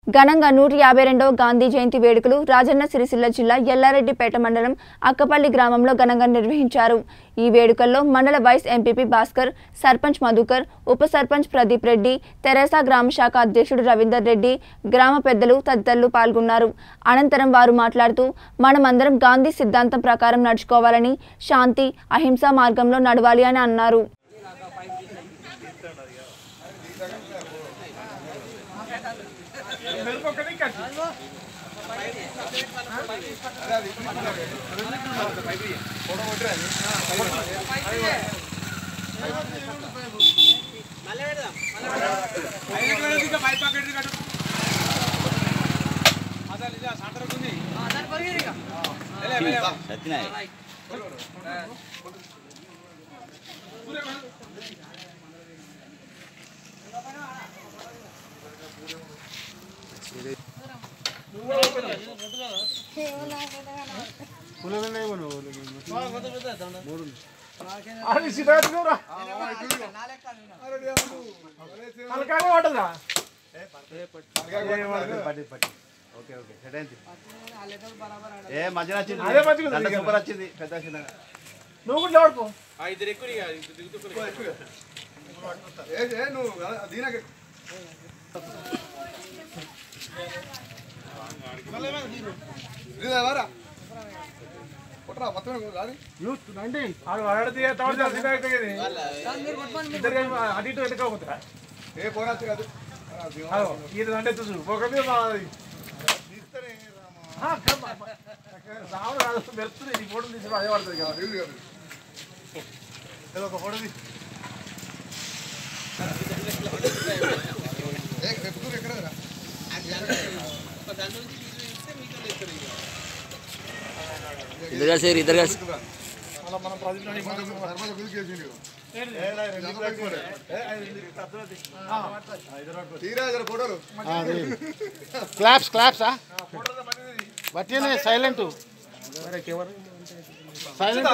ఘనంగా నూట యాభై రెండవ గాంధీ జయంతి వేడుకలు రాజన్న సిరిసిల్ల జిల్లా ఎల్లారెడ్డిపేట మండలం అక్కపల్లి గ్రామంలో ఘనంగా నిర్వహించారు ఈ వేడుకల్లో మండల వైస్ ఎంపీపీ భాస్కర్ సర్పంచ్ మధుకర్ ఉప సర్పంచ్ ప్రదీప్ రెడ్డి తెరాస గ్రామ శాఖ అధ్యక్షుడు రవీందర్ రెడ్డి గ్రామ పెద్దలు తదితరులు పాల్గొన్నారు అనంతరం వారు మాట్లాడుతూ మనమందరం గాంధీ సిద్ధాంతం ప్రకారం నడుచుకోవాలని శాంతి అహింసా మార్గంలో నడవాలి అని అన్నారు సత్యనాయ్ అరే సిద్ధార్థ్ గౌరా తలకాయ పడదా ఓకే ఓకే సెట్ అయింది ఏ మధ్యన వచ్చింది అదే మంచిగా ఉంది గంట ఇక. సూపర్ వచ్చింది పెద్ద చిన్న నువ్వు కూడా లేవడుకో యూత్ రండి ఆడు వాడితే తవడితే సిద్ధ అవుతుంది ఇద్దరు కలిసి అటు ఇటు వెతకపోతారా అదో ఇది అంటే చూసు ఒక మీద మాది ఆ, కమ్మ. రావుడు రాదు మెరుస్తుంది ఈ ఫోటో తీసి అదే పడుతుంది కదా ఒక ఫోటో తీసి ఇద్దరు కలిసి ఇద్దరు కలిసి అలా మనం ప్రజలు క్లాప్స్ క్లాప్స్ బట్టినే సైలెంట్ సైలెంట్